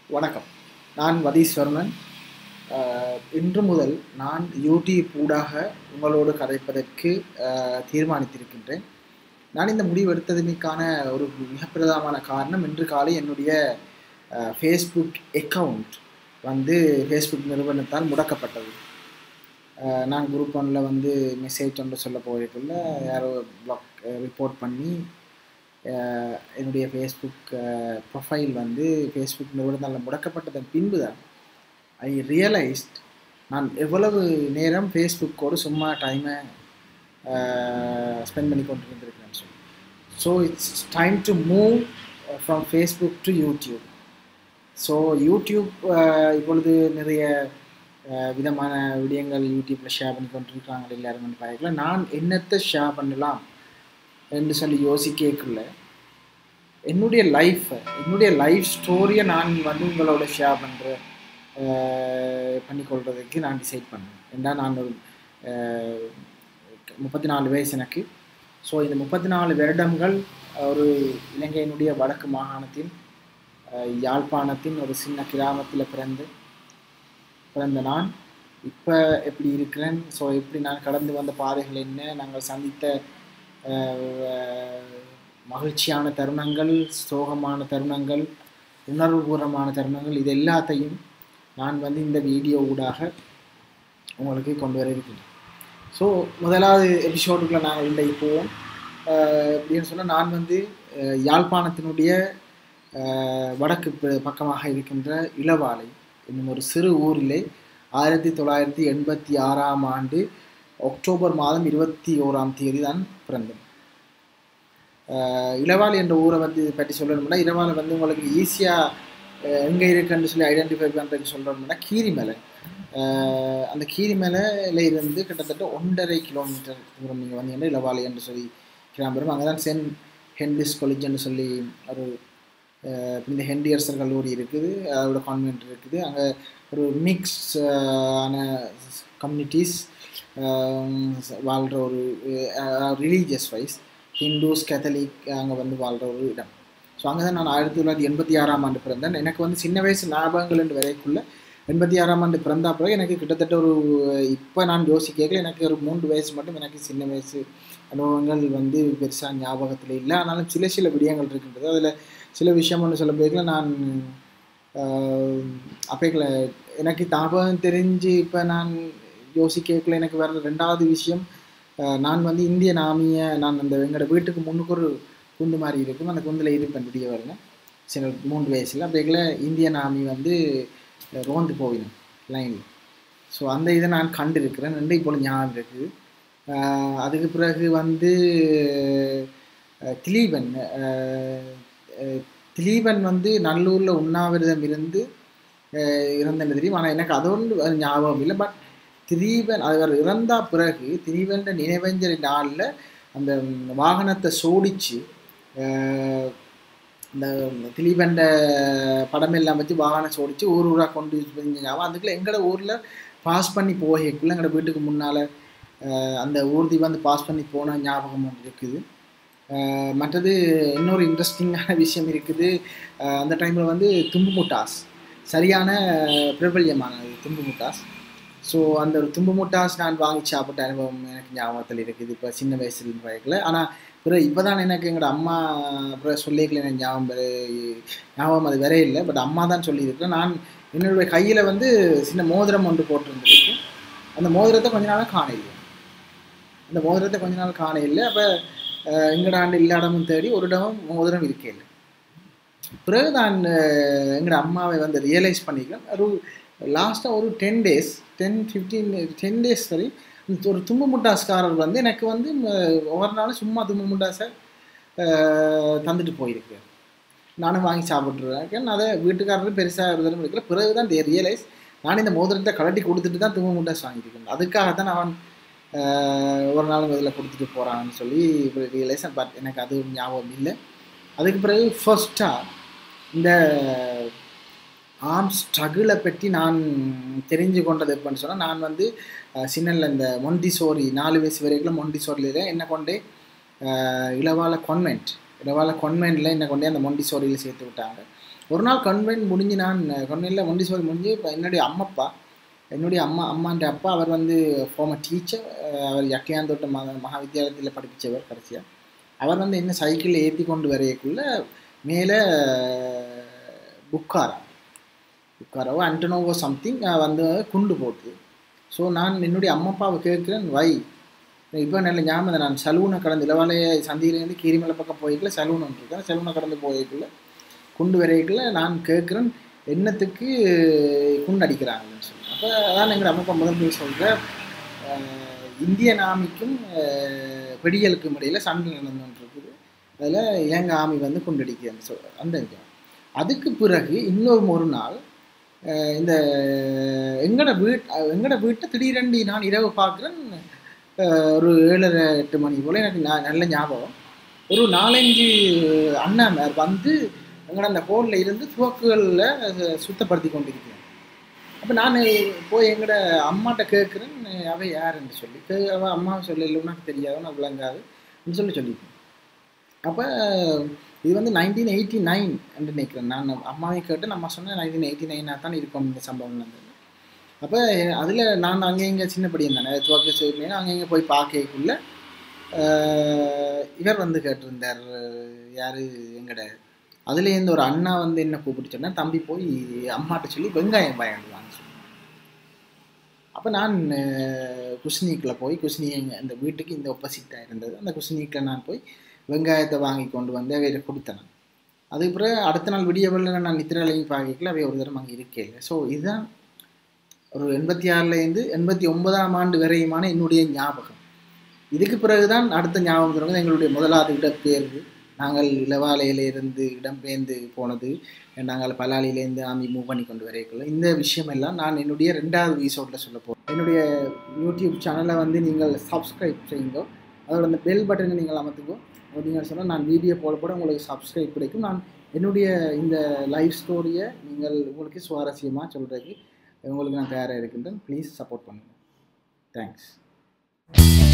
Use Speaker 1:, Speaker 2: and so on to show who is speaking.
Speaker 1: வணக்கம் நான் வதீஸ்வரனன் அஹ், இன்று முதல் நான் யூடியூப் ஊடாக உங்களோடு கதைப்பதற்கு அஹ், தீர்மானித்திருக்கின்றேன் நான் இந்த முடிவு எடுத்ததுக்கான ஒரு மிக பிரதானமான காரணம் இன்று காலை என்னுடைய ஃபேஸ்புக் அக்கவுண்ட் வந்து ஃபேஸ்புக் நிறுவனத்தால் முடக்கப்பட்டது அஹ், நான் குரூப் ஒன்றில் வந்து மெசேஜ் ஒன்று சொல்ல போகிறதுக்குள்ள யாரோ பிளாக் ரிப்போர்ட் பண்ணி அஹ், என்னுடைய ஃபேஸ்புக் ப்ரொஃபைல் வந்து ஃபேஸ்புக் நிறுவனத்தால் முடக்கப்பட்டதன் பின்பு தான் ஐ ரியலைஸ்ட் நான் எவ்வளவு நேரம் ஃபேஸ்புக்கோடு சும்மா டைமை ஸ்பெண்ட் பண்ணி கொண்டு இருந்திருக்கிறேன்னு சொல்லி so it's time to move from Facebook to YouTube so YouTube இப்பொழுது நிறைய அஹ், விதமான விடயங்கள் யூடியூப்பில் ஷேர் பண்ணி கொண்டிருக்கிறாங்க எல்லாரும் வந்து பார்க்கல நான் என்னத்தை ஷேர் பண்ணலாம் என்று சொல்லி யோசிக்கக்குள்ள என்னுடைய லைஃப்பை என்னுடைய லைஃப் ஸ்டோரியை நான் வந்து உங்களோட ஷேர் பண்ணுற பண்ணிக்கொள்றதுக்கு நான் டிசைட் பண்ணேன் ஏன்னா நான் ஒரு முப்பத்தி நாலு வயசு எனக்கு ஸோ இந்த முப்பத்தி நாலு வருடங்கள் ஒரு இலங்கையினுடைய வடக்கு மாகாணத்தின் அஹ், யாழ்ப்பாணத்தின் ஒரு சின்ன கிராமத்தில் பிறந்து பிறந்த நான் இப்போ எப்படி இருக்கிறேன் ஸோ எப்படி நான் கடந்து வந்த பாதைகள் என்ன நாங்கள் சந்தித்த அஹ், மகிழ்ச்சியான தருணங்கள் சோகமான தருணங்கள் உணர்வுபூர்வமான தருணங்கள் இது எல்லாத்தையும் நான் வந்து இந்த வீடியோ ஊடாக உங்களுக்கு கொண்டு வர இருக்கிறேன் ஸோ முதலாவது எபிசோடுக்குள்ள நாங்கள் இன்றைக்கு போவோம் அஹ், எப்படின்னு சொன்னால் நான் வந்து அஹ், யாழ்ப்பாணத்தினுடைய அஹ், வடக்கு ப- பக்கமாக இருக்கின்ற இளவாலை என்னும் ஒரு சிறு ஊரிலே ஆயிரத்தி தொள்ளாயிரத்தி எண்பத்தி ஆறாம் ஆண்டு அக்டோபர் மாதம் இருபத்தி ஓராம் தேதி தான் பிறந்தேன் அஹ், இளவாலை என்ற ஊரை வந்து பற்றி சொல்லணும்னா இளவாலை வந்து உங்களுக்கு ஈஸியாக எங்கே இருக்குன்னு சொல்லி ஐடென்டிஃபை பண்ணுறதுக்கு சொல்கிறோம்னா கீரிமலை அஹ், அந்த கீரிமலையில இருந்து கிட்டத்தட்ட ஒன்றரை கிலோமீட்டர் தூரம் நீங்கள் வந்தீங்கன்னா இளவாலை என்று சொல்லி கிளம்புறோம் அங்கே தான் சென்ட் ஹென்ரிஸ் காலேஜ்னு சொல்லி ஒரு அஹ், இந்த ஹென்டியர்சர் கல்லூரி இருக்குது அதோட கான்வென்ட் இருக்குது அங்கே ஒரு மிக்ஸ் ஆன கம்யூனிட்டிஸ் வாழ்கிற ஒரு ரிலீஜியஸ் வைஸ் ஹிந்துஸ் கேத்தலிக் அங்கே வந்து வாழ்கிற ஒரு இடம் ஸோ அங்கே தான் நான் ஆயிரத்தி தொள்ளாயிரத்தி எண்பத்தி ஆறாம் ஆண்டு பிறந்தேன் எனக்கு வந்து சின்ன வயசு ஞாபகங்கள் என்று வரைக்குள்ள எண்பத்தி ஆறாம் ஆண்டு பிறந்த பிறகு எனக்கு கிட்டத்தட்ட ஒரு இப்போ நான் யோசிக்கல எனக்கு ஒரு மூன்று வயசு மட்டும் எனக்கு சின்ன வயசு அனுபவங்கள் வந்து பெருசாக ஞாபகத்தில் இல்லை ஆனாலும் சில சில விடயங்கள் இருக்கின்றது அதில் சில விஷயம் ஒன்று சொல்ல போய்க்கல நான் அப்பேக்கில் எனக்கு ஞாபகம் தெரிஞ்சு இப்போ நான் யோசிக்கல எனக்கு வேறு ரெண்டாவது விஷயம் அஹ், நான் வந்து இந்தியன் ஆர்மியை நான் அந்த எங்களோட வீட்டுக்கு முன்னுக்கு ஒரு குண்டு மாதிரி இருக்கும் அந்த குந்தில் இருப்பேன் விடிய வரல சில மூன்று வயசில் அப்பேக்கில் இந்தியன் ஆர்மி வந்து அஹ், ரோந்து போயினேன் லைனில் ஸோ அந்த இதை நான் கண்டிருக்கிறேன் ரெண்டு இப்போ ஞாபகம் இருக்குது அஹ், அதுக்கு பிறகு வந்து அஹ், திலீபன் அஹ், அஹ், திலீபன் வந்து நல்லூரில் உண்ணாவிரதம் இருந்து அஹ், இறந்தது தெரியும் ஆனால் எனக்கு அது ஒன்று ஞாபகம் இல்லை பட் திலீபன் அவர் இறந்தா பிறகு திலீபன் நினைவஞ்சலி நாளில் அந்த வாகனத்தை சோடிச்சு அஹ், இந்த திலீபண்ட படம் எல்லாம் வச்சு வாகனம் சோடிச்சு ஊர் ஊராக கொண்டு போய் ஞாபகம் அதுக்குள்ள எங்களோட ஊரில் பாஸ் பண்ணி போகக்குள்ள எங்களோட வீட்டுக்கு முன்னால் அந்த ஊர்தி வந்து பாஸ் பண்ணி போன ஞாபகம் ஒன்று இருக்குது அஹ், மற்றது இன்னொரு இன்ட்ரெஸ்டிங்கான விஷயம் இருக்குது அஹ், அந்த டைமில் வந்து தும்பு முட்டாஸ் சரியான பிரபல்யமானது தும்பு முட்டாஸ் ஸோ அந்த ஒரு தும்பு முட்டாஸ் நான் வாங்கி சாப்பிட்ட அனுபவம் எனக்கு ஞாபகத்தில் இருக்குது இப்போ சின்ன வயசுல வயக்கில் ஆனால் பிறகு இப்போ தான் எனக்கு எங்களோட அம்மா அப்புறம் சொல்லிக்கல எனக்கு ஞாபகம் வர- ஞாபகம் அது வேற இல்லை பட் அம்மா தான் சொல்லியிருக்கேன் நான் என்னுடைய கையில் வந்து சின்ன மோதிரம் ஒன்று போட்டிருந்துருக்கு அந்த மோதிரத்தை கொஞ்ச நாளாக காண இல்லை அந்த மோதிரத்தை கொஞ்ச நாள் காண இல்லை அப்போ எங்கட ஆண்டு எல்லா இடமும் தேடி ஒரு இடமும் மோதிரம் இருக்கே இல்லை பிறகு நான் அஹ், எங்களோட அம்மாவை வந்து ரியலைஸ் பண்ணிக்கிறேன் ஒரு லாஸ்ட்டாக ஒரு ten days ten fifteen ten days வரை இந்த ஒரு தும்பு முட்டாஸ்காரர் வந்து எனக்கு வந்து ம- ஒவ்வொரு நாளும் சும்மா தும்பு முட்டாஸை அஹ், தந்துட்டு போயிருக்கு நானும் வாங்கி சாப்பிட்ருக்கேன் அதை வீட்டுக்காரரும் பெருசாக இருந்தாலும் எடுக்கல பிறகு தான் தே ரியலைஸ் நான் இந்த மோதிரத்தை கலட்டி கொடுத்துட்டு தான் தும்பு முட்டாஸ் வாங்கியிருக்கேன் அதுக்காகத்தான் அவன் அஹ், ஒரு நாள் இதில் கொடுத்துட்டு போகிறான்னு சொல்லி ரியலைஸ் பட் எனக்கு அது ஞாபகம் இல்லை அதுக்கு பிறகு ஃபர்ஸ்ட்டாக இந்த ஆர்ம் ஸ்ட்ரகிளை பற்றி நான் தெரிஞ்சு கொண்டது எப்படின்னு சொன்னால் நான் வந்து அஹ், சின்னல்ல இந்த மொண்டிசோரி நாலு வயசு வரைக்கும் மொண்டிசோரியில் என்ன கொண்டே அஹ், இளவால கான்வென்ட் இரவால கான்வென்ட்டில் என்னை கொண்டே அந்த மொண்டிசோரியில் சேர்த்து விட்டாங்க ஒரு நாள் கான்வென்ட் முடிஞ்சு நான் கான்வென்ட்டில் மொண்டிசோரி முடிஞ்சு இப்போ என்னுடைய அம்மப்பா என்னுடைய அம்மா அம்மாண்ட அப்பா அவர் வந்து ஃபார்மர் டீச்சர் அவர் யக்கையாந்தோட்ட மக மகாவித்தியாலயத்தில் படிப்பிச்சவர் கடைசியாக அவர் வந்து என்ன சைக்கிளில் ஏற்றி கொண்டு வரையக்குள்ள மேலே புக்காரா புக்காராவோ அண்டனோவோ சம்திங் வந்து குண்டு போட்டு ஸோ நான் என்னுடைய அம்மா அப்பாவை கேட்குறேன் வை இப்போ நல்ல ஞாபகம் நான் சலூனை கடந்து இளவாலைய சந்தியிலேருந்து கீரிமலை பக்கம் போய்க்கல சலூன் ஒன்று இருக்கேன் சலூனை கடந்து போய்க்குள்ள குண்டு வரைக்குள்ள நான் கேட்குறேன் என்னத்துக்கு குண்டு அடிக்கிறாங்கன்னு சொல்லி அப்போ அதான் எங்கள் அம்மா அப்பா முதல் போய் சொல்கிறேன் இந்தியன் ஆமிக்கும் வெடியலுக்கும் இடையில் சண்டை நடந்துட்டு இருக்குது அதில் இலங்கை ஆமி வந்து குண்டடிக்கிறேன்னு சொல் அந்த இது அதுக்கு பிறகு இன்னொரு ஒரு நாள் இந்த எங்கட வீட் எங்கட வீட்டை திடீரெண்டு நான் இரவு பார்க்குறேன் ஒரு ஏழரை எட்டு மணி போல் எனக்கு நான் நல்ல ஞாபகம் ஒரு நாலஞ்சு அண்ணன் வந்து எங்கட அந்த ஹோலில் இருந்து துவக்குகளில் சுத்தப்படுத்தி கொண்டிருக்கிறேன் அப்போ நான் போய் எங்கட அம்மாட்ட கேட்குறேன் அவ யாருன்னு சொல்லி அவ அம்மா சொல்லல உனக்கு தெரியாது உனக்கு விளங்காதுன்னு சொல்லி சொல்லிட்டேன் அப்போ இது வந்து நைன்டீன் எயிட்டி நைன் என்று நினைக்கிறேன் நான் அம்மாவை கேட்டு நம்ம சொன்னேன் நைன்டீன் எயிட்டி நைனாக தான் இருக்கும் இந்த சம்பவம் நடந்தது அப்போ அதில் நான் அங்கே இங்கே சின்ன படியும் தானே துவக்க செய்யணும் அங்கே இங்கே போய் பார்க்கக்குள்ள இவர் வந்து கேட்டிருந்தார் யார் எங்கட அதுலேருந்து ஒரு அண்ணா வந்து என்ன கூப்பிட்டு சொன்னா தம்பி போய் அம்மாட்ட சொல்லி வெங்காயம் பயந்துவான்னு சொல்லி அப்போ நான் குஷ்னிக்கில் போய் குஷ்னி எங்கள் அந்த வீட்டுக்கு இந்த ஒப்போசிட்டாக இருந்தது அந்த குஷ்னிக்கில் நான் போய் வெங்காயத்தை வாங்கி கொண்டு வந்து அவையில கொடுத்தேன் அதுக்கு பிறகு அடுத்த நாள் விடிய வெள்ள நான் நித்திராலையும் பார்க்கல அவை ஒரு தரம் அங்கே இருக்கே இல்லை ஸோ இதுதான் ஒரு எண்பத்தி ஆறுலேருந்து எண்பத்தி ஒன்பதாம் ஆண்டு வரையுமான என்னுடைய ஞாபகம் இதுக்கு பிறகுதான் அடுத்த ஞாபகம் தொடங்குது எங்களுடைய முதலாவது இடப்பெயர்வு நாங்கள் இளவாலையிலேருந்து இடம்பெயர்ந்து போனது நாங்கள் பலாலியிலேருந்து ஆமி மூவ் பண்ணி கொண்டு வரைக்குள்ள இந்த விஷயமெல்லாம் நான் என்னுடைய ரெண்டாவது வீசோட்டில் சொல்ல போகிறேன் என்னுடைய யூடியூப் சேனலை வந்து நீங்கள் சப்ஸ்கிரைப் செய்யுங்க அதோட அந்த பெல் பட்டனை நீங்கள் அமர்த்துக்கோ நீங்கள் சொன்னால் நான் வீடியோ போட போட உங்களுக்கு சப்ஸ்கிரைப் கிடைக்கும் நான் என்னுடைய இந்த லைஃப் ஸ்டோரியை நீங்கள் உங்களுக்கு சுவாரஸ்யமாக சொல்கிறதுக்கு உங்களுக்கு நான் தயாராக இருக்கின்றேன் ப்ளீஸ் சப்போர்ட் பண்ணுங்கள் தேங்க்ஸ்